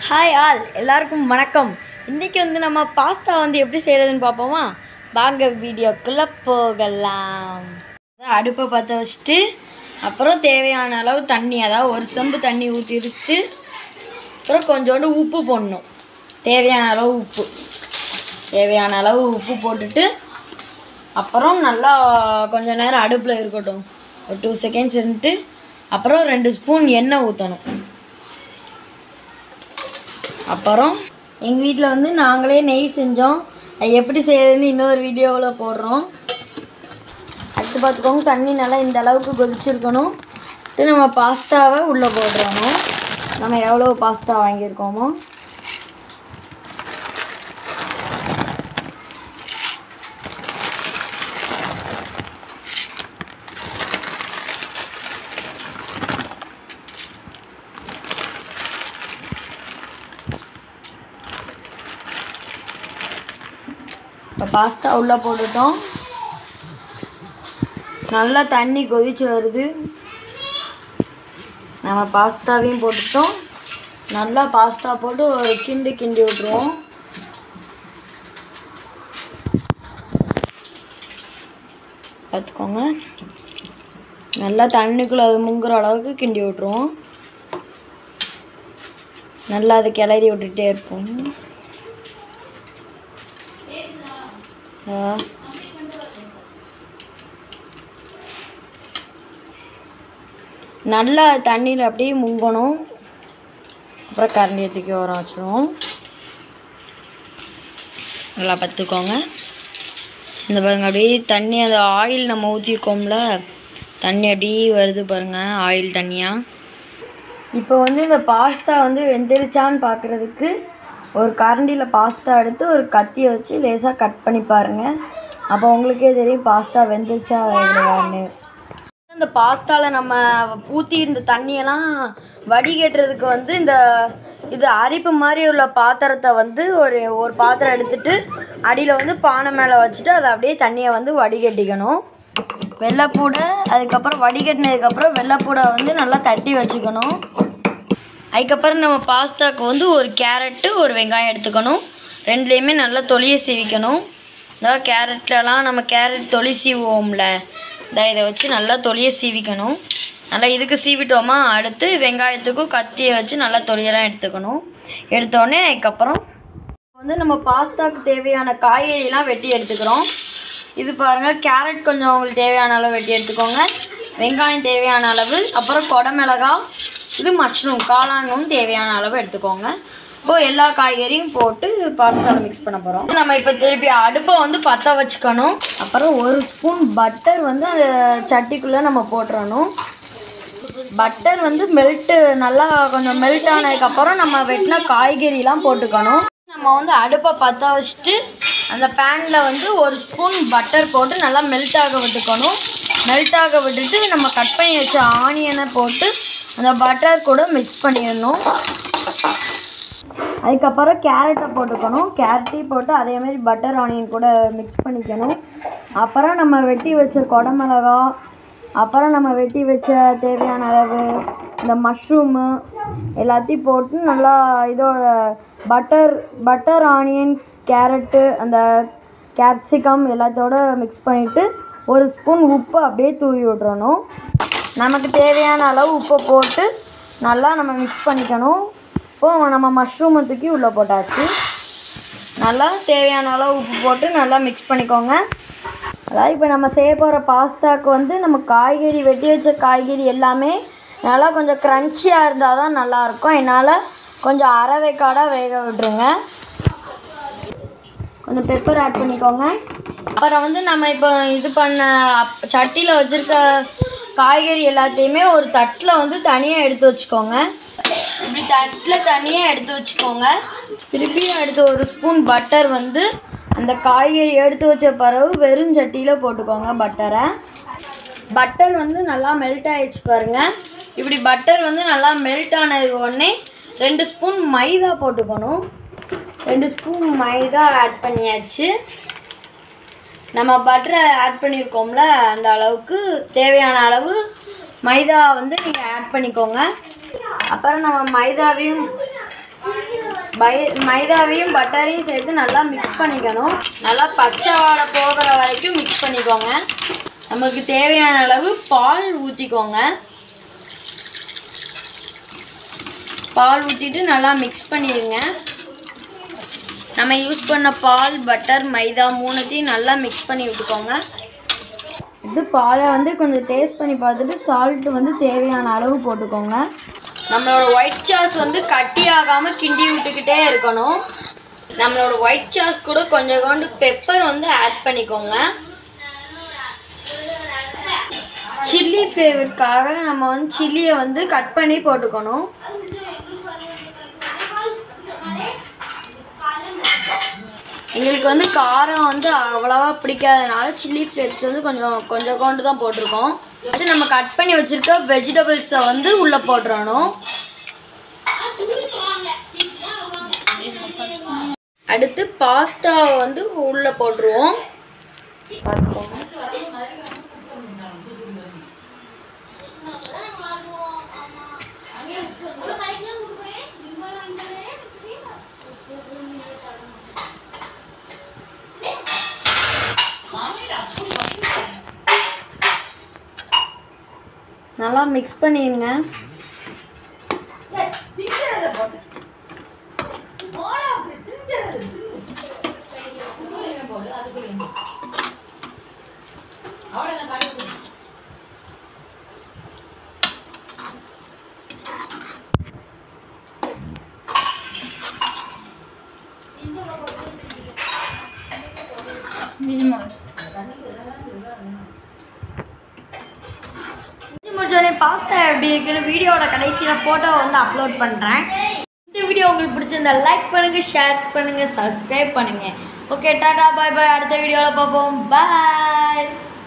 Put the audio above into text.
Hi all எல்லாருக்கும் வணக்கம் இன்றைக்கி வந்து நம்ம பாஸ்தா வந்து எப்படி செய்கிறதுன்னு பார்ப்போமா வாங்க வீடியோக்குள்ளே போகலாம் அதான் அடுப்பை பற்ற வச்சுட்டு அப்புறம் தேவையான அளவு தண்ணி அதாவது ஒரு செம்பு தண்ணி ஊற்றி வச்சுட்டு அப்புறம் கொஞ்சோண்டு உப்பு போடணும் தேவையான அளவு உப்பு தேவையான அளவு உப்பு போட்டுட்டு அப்புறம் நல்லா கொஞ்ச நேரம் அடுப்பில் இருக்கட்டும் ஒரு டூ செகண்ட்ஸ் இருந்துட்டு அப்புறம் ரெண்டு ஸ்பூன் எண்ணெய் ஊற்றணும் அப்புறம் எங்கள் வீட்டில் வந்து நாங்களே நெய் செஞ்சோம் அது எப்படி செய்யறதுன்னு இன்னொரு வீடியோவில் போடுறோம் அடுத்து பார்த்துக்கோங்க தண்ணி நல்லா இந்த அளவுக்கு கொதிச்சிருக்கணும் அடுத்து நம்ம பாஸ்தாவை உள்ளே போடுறணும் நம்ம எவ்வளோ பாஸ்தா வாங்கியிருக்கோமோ இப்போ பாஸ்தா உள்ளே போட்டுட்டோம் நல்லா தண்ணி கொதிச்சு வருது நம்ம பாஸ்தாவையும் போட்டுட்டோம் நல்லா பாஸ்தா போட்டு ஒரு கிண்டு கிண்டி விட்ருவோம் பார்த்துக்கோங்க நல்லா தண்ணிக்குள்ளே அது முங்குற அளவுக்கு கிண்டி விட்ருவோம் நல்லா அதை கிளறி விட்டுட்டே இருப்போம் ஆ. நல்லா தண்ணியில் அப்படியே முங்கணும் அப்புறம் கரண்டியை தூக்கி உரம் வச்சுருவோம் நல்லா பார்த்துக்கோங்க இந்த பாருங்க அப்படியே தண்ணி அந்த ஆயில் நம்ம ஊற்றிருக்கோம்ல தண்ணி அப்படியே வருது பாருங்க ஆயில் தண்ணியாக இப்போ வந்து இந்த பாஸ்தா வந்து வெந்துருச்சான்னு பார்க்குறதுக்கு ஒரு கரண்டியில் பாஸ்தா எடுத்து ஒரு கத்தியை வச்சு லேசாக கட் பண்ணி பாருங்கள் அப்போ உங்களுக்கே தெரியும் பாஸ்தா வெந்துருச்சா இல்லையான்னு இந்த பாஸ்தாவில் நம்ம ஊற்றி இந்த தண்ணியெல்லாம் வடிகட்டுறதுக்கு வந்து இந்த இது அரிப்பு மாதிரி உள்ள பாத்திரத்தை வந்து ஒரு ஒரு பாத்திரம் எடுத்துட்டு அடியில் வந்து பானை மேலே வச்சுட்டு அதை அப்படியே தண்ணியை வந்து வடிகட்டிக்கணும் வெள்ளைப்பூடை அதுக்கப்புறம் வடிகட்டினதுக்கப்புறம் வெள்ளைப்பூடை வந்து நல்லா தட்டி வச்சுக்கணும் அதுக்கப்புறம் நம்ம பாஸ்தாக்கு வந்து ஒரு கேரட்டு ஒரு வெங்காயம் எடுத்துக்கணும் ரெண்டுலேயுமே நல்லா தொலியை சீவிக்கணும் இந்த கேரட்லலாம் நம்ம கேரட் தொலி சீவுவோம்ல இந்த இதை வச்சு நல்லா தொலியை சீவிக்கணும் நல்லா இதுக்கு சீவிட்டோமா அடுத்து வெங்காயத்துக்கும் கத்தியை வச்சு நல்லா தொலியெல்லாம் எடுத்துக்கணும் எடுத்தோடனே அதுக்கப்புறம் வந்து நம்ம பாஸ்தாக்கு தேவையான காய்கறிலாம் வெட்டி எடுத்துக்கிறோம் இது பாருங்கள் கேரட் கொஞ்சம் உங்களுக்கு தேவையான அளவு வெட்டி எடுத்துக்கோங்க வெங்காயம் தேவையான அளவு அப்புறம் கொடமிளகாய் இது மஷ்ரூம் காளானும் தேவையான அளவு எடுத்துக்கோங்க இப்போ எல்லா காய்கறியும் போட்டு பாஸ்தாவில் மிக்ஸ் பண்ண போகிறோம் நம்ம இப்போ திருப்பி அடுப்பை வந்து பற்ற வச்சுக்கணும் அப்புறம் ஒரு ஸ்பூன் பட்டர் வந்து அந்த சட்டிக்குள்ளே நம்ம போட்டுறணும் பட்டர் வந்து மெல்ட்டு நல்லா கொஞ்சம் மெல்ட் ஆனதுக்கப்புறம் நம்ம வெட்டின காய்கறிலாம் போட்டுக்கணும் நம்ம வந்து அடுப்பை பற்ற வச்சுட்டு அந்த பேனில் வந்து ஒரு ஸ்பூன் பட்டர் போட்டு நல்லா மெல்ட் ஆக விட்டுக்கணும் மெல்ட் ஆக விட்டுட்டு நம்ம கட் பண்ணி வச்ச ஆனியனை போட்டு அந்த பட்டர் கூட மிக்ஸ் பண்ணிடணும் அதுக்கப்புறம் கேரட்டை போட்டுக்கணும் கேரட்டையும் போட்டு அதேமாரி பட்டர் ஆனியன் கூட மிக்ஸ் பண்ணிக்கணும் அப்புறம் நம்ம வெட்டி வச்ச குடமிளகா அப்புறம் நம்ம வெட்டி வச்ச தேவையான அளவு இந்த மஷ்ரூமு எல்லாத்தையும் போட்டு நல்லா இதோட பட்டர் பட்டர் ஆனியன் கேரட்டு அந்த கேப்சிகம் எல்லாத்தோட மிக்ஸ் பண்ணிவிட்டு ஒரு ஸ்பூன் உப்பு அப்படியே தூவி விட்றணும் நமக்கு தேவையான அளவு உப்பை போட்டு நல்லா நம்ம மிக்ஸ் பண்ணிக்கணும் இப்போ நம்ம மஷ்ரூமை தூக்கி உள்ளே போட்டாச்சு நல்லா தேவையான அளவு உப்பு போட்டு நல்லா மிக்ஸ் பண்ணிக்கோங்க அதாவது இப்போ நம்ம செய்ய போகிற பாஸ்தாக்கு வந்து நம்ம காய்கறி வெட்டி வச்ச காய்கறி எல்லாமே நல்லா கொஞ்சம் க்ரன்ச்சியாக இருந்தால் தான் நல்லாயிருக்கும் என்னால் கொஞ்சம் அரை வேக்காடாக வேக விட்டுருங்க கொஞ்சம் பெப்பர் ஆட் பண்ணிக்கோங்க அப்புறம் வந்து நம்ம இப்போ இது பண்ண அப் சட்டியில் வச்சுருக்க காய்கறி எல்லாத்தையுமே ஒரு தட்டில் வந்து தனியாக எடுத்து வச்சுக்கோங்க இப்படி தட்டில் தனியாக எடுத்து வச்சுக்கோங்க திருப்பியும் எடுத்து ஒரு ஸ்பூன் பட்டர் வந்து அந்த காய்கறி எடுத்து வச்ச பிறகு வெறும் சட்டியில் போட்டுக்கோங்க பட்டரை பட்டர் வந்து நல்லா மெல்ட் ஆயிடுச்சு பாருங்க இப்படி பட்டர் வந்து நல்லா மெல்ட் ஆனது உடனே ரெண்டு ஸ்பூன் மைதா போட்டுக்கணும் ரெண்டு ஸ்பூன் மைதா ஆட் பண்ணியாச்சு நம்ம பட்டரை ஆட் பண்ணியிருக்கோம்ல அந்த அளவுக்கு தேவையான அளவு மைதா வந்து நீங்கள் ஆட் பண்ணிக்கோங்க அப்புறம் நம்ம மைதாவையும் பை மைதாவையும் பட்டரையும் சேர்த்து நல்லா மிக்ஸ் பண்ணிக்கணும் நல்லா பச்சை வாடை போகிற வரைக்கும் மிக்ஸ் பண்ணிக்கோங்க நம்மளுக்கு தேவையான அளவு பால் ஊற்றிக்கோங்க பால் ஊற்றிட்டு நல்லா மிக்ஸ் பண்ணிடுங்க நம்ம யூஸ் பண்ண பால் பட்டர் மைதா மூணுத்தையும் நல்லா மிக்ஸ் பண்ணி விட்டுக்கோங்க இது பாலை வந்து கொஞ்சம் டேஸ்ட் பண்ணி பார்த்துட்டு சால்ட்டு வந்து தேவையான அளவு போட்டுக்கோங்க நம்மளோட ஒயிட் சாஸ் வந்து கட்டி ஆகாமல் கிண்டி விட்டுக்கிட்டே இருக்கணும் நம்மளோட ஒயிட் சாஸ் கூட கொஞ்சம் கொண்டு பெப்பர் வந்து ஆட் பண்ணிக்கோங்க சில்லி ஃப்ளேவருக்காக நம்ம வந்து சில்லியை வந்து கட் பண்ணி போட்டுக்கணும் எங்களுக்கு வந்து காரம் வந்து அவ்வளோவா பிடிக்காதனால சில்லி ஃப்ளேக்ஸ் வந்து கொஞ்சம் கொஞ்சம் கொண்டு தான் போட்டிருக்கோம் அடுத்து நம்ம கட் பண்ணி வச்சுருக்க வெஜிடபிள்ஸை வந்து உள்ளே போட்டுறணும் அடுத்து பாஸ்தாவை வந்து உள்ளே போட்டுருவோம் பார்த்துக்கோங்க நல்லா மிக்ஸ் பண்ணிடுங்க முடிச்சோடனே பாஸ்தா எப்படி இருக்குன்னு வீடியோட கடைசியில் ஃபோட்டோ வந்து அப்லோட் பண்ணுறேன் இந்த வீடியோ உங்களுக்கு பிடிச்சிருந்தா லைக் பண்ணுங்கள் ஷேர் பண்ணுங்கள் சப்ஸ்கிரைப் பண்ணுங்கள் ஓகே டாடா பாய் பாய் அடுத்த வீடியோவில் பார்ப்போம் பாய்